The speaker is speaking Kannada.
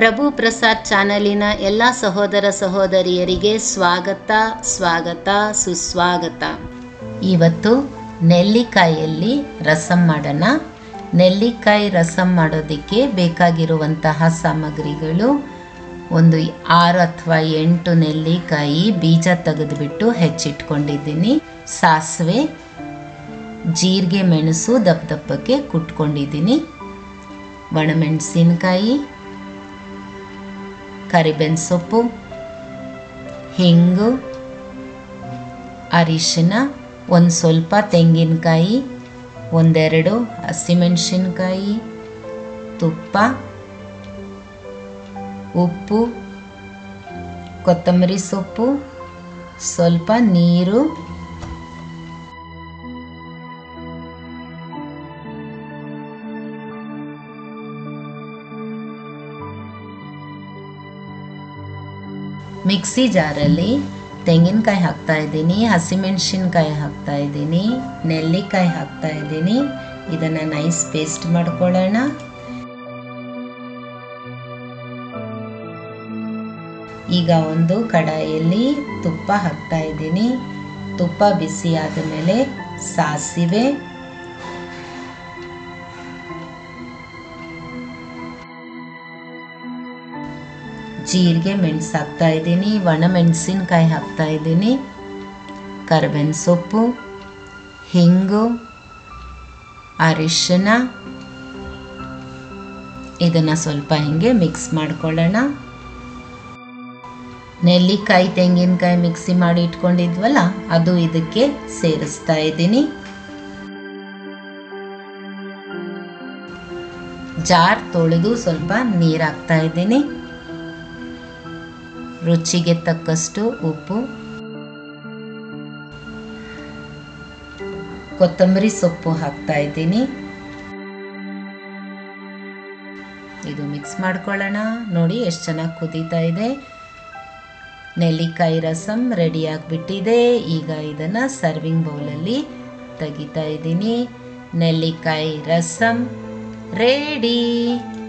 ಪ್ರಭು ಪ್ರಸಾದ್ ಚಾನಲಿನ ಎಲ್ಲ ಸಹೋದರ ಸಹೋದರಿಯರಿಗೆ ಸ್ವಾಗತ ಸ್ವಾಗತ ಸುಸ್ವಾಗತ ಇವತ್ತು ನೆಲ್ಲಿಕಾಯಲ್ಲಿ ರಸಂ ಮಾಡೋಣ ನೆಲ್ಲಿಕಾಯಿ ರಸಂ ಮಾಡೋದಕ್ಕೆ ಬೇಕಾಗಿರುವಂತಹ ಸಾಮಗ್ರಿಗಳು ಒಂದು ಆರು ಅಥವಾ ಎಂಟು ನೆಲ್ಲಿಕಾಯಿ ಬೀಜ ತೆಗೆದುಬಿಟ್ಟು ಹೆಚ್ಚಿಟ್ಕೊಂಡಿದ್ದೀನಿ ಸಾಸಿವೆ ಜೀರಿಗೆ ಮೆಣಸು ದಪ್ಪ ದಪ್ಪಕ್ಕೆ ಕುಟ್ಕೊಂಡಿದ್ದೀನಿ ಒಣಮೆಣಸಿನ್ಕಾಯಿ ಕರಿಬೇವಿನ ಸೊಪ್ಪು ಹಿಂಗು ಅರಿಶಿನ ಒಂದು ಸ್ವಲ್ಪ ತೆಂಗಿನಕಾಯಿ ಒಂದೆರಡು ಹಸಿಮೆಣಸಿನ್ಕಾಯಿ ತುಪ್ಪ ಉಪ್ಪು ಕೊತ್ತಂಬರಿ ಸೊಪ್ಪು ಸ್ವಲ್ಪ ನೀರು ಮಿಕ್ಸಿ ಜಾರಲ್ಲಿ ತೆಂಗಿನಕಾಯಿ ಹಾಕ್ತಾ ಇದ್ದೀನಿ ಹಸಿಮೆಣಸಿನ್ಕಾಯಿ ಹಾಕ್ತಾ ಇದ್ದೀನಿ ನೆಲ್ಲಿಕಾಯಿ ಹಾಕ್ತಾ ಇದ್ದೀನಿ ಇದನ್ನು ನೈಸ್ ಪೇಸ್ಟ್ ಮಾಡ್ಕೊಳ್ಳೋಣ ಈಗ ಒಂದು ಕಡಾಯಲ್ಲಿ ತುಪ್ಪ ಹಾಕ್ತಾ ಇದ್ದೀನಿ ತುಪ್ಪ ಬಿಸಿ ಆದಮೇಲೆ ಸಾಸಿವೆ ಜೀರಿಗೆ ಮೆಣಸು ಹಾಕ್ತಾ ಇದ್ದೀನಿ ಒಣ ಮೆಣಸಿನ್ಕಾಯಿ ಹಾಕ್ತಾ ಇದ್ದೀನಿ ಕರ್ಬೇವಿನ ಸೊಪ್ಪು ಹಿಂಗು ಅರಿಶಿನ ಇದನ್ನು ಸ್ವಲ್ಪ ಹಿಂಗೆ ಮಿಕ್ಸ್ ಮಾಡ್ಕೊಳ್ಳೋಣ ನೆಲ್ಲಿಕಾಯಿ ತೆಂಗಿನಕಾಯಿ ಮಿಕ್ಸಿ ಮಾಡಿ ಇಟ್ಕೊಂಡಿದ್ವಲ್ಲ ಅದು ಇದಕ್ಕೆ ಸೇರಿಸ್ತಾ ಇದ್ದೀನಿ ಜಾರ್ ತೊಳೆದು ಸ್ವಲ್ಪ ನೀರು ಹಾಕ್ತಾ ಇದ್ದೀನಿ ರುಚಿಗೆ ತಕ್ಕಷ್ಟು ಉಪ್ಪು ಕೊತ್ತಂಬರಿ ಸೊಪ್ಪು ಹಾಕ್ತಾ ಇದ್ದೀನಿ ಇದು ಮಿಕ್ಸ್ ಮಾಡ್ಕೊಳ್ಳೋಣ ನೋಡಿ ಎಷ್ಟು ಚೆನ್ನಾಗಿ ಕುದೀತಾ ಇದೆ ನೆಲ್ಲಿಕಾಯಿ ರಸಮ್ ರೆಡಿ ಆಗಿಬಿಟ್ಟಿದೆ ಈಗ ಇದನ್ನು ಸರ್ವಿಂಗ್ ಬೌಲಲ್ಲಿ ತೆಗಿತಾ ಇದ್ದೀನಿ ನೆಲ್ಲಿಕಾಯಿ ರಸಮ್ ರೆಡಿ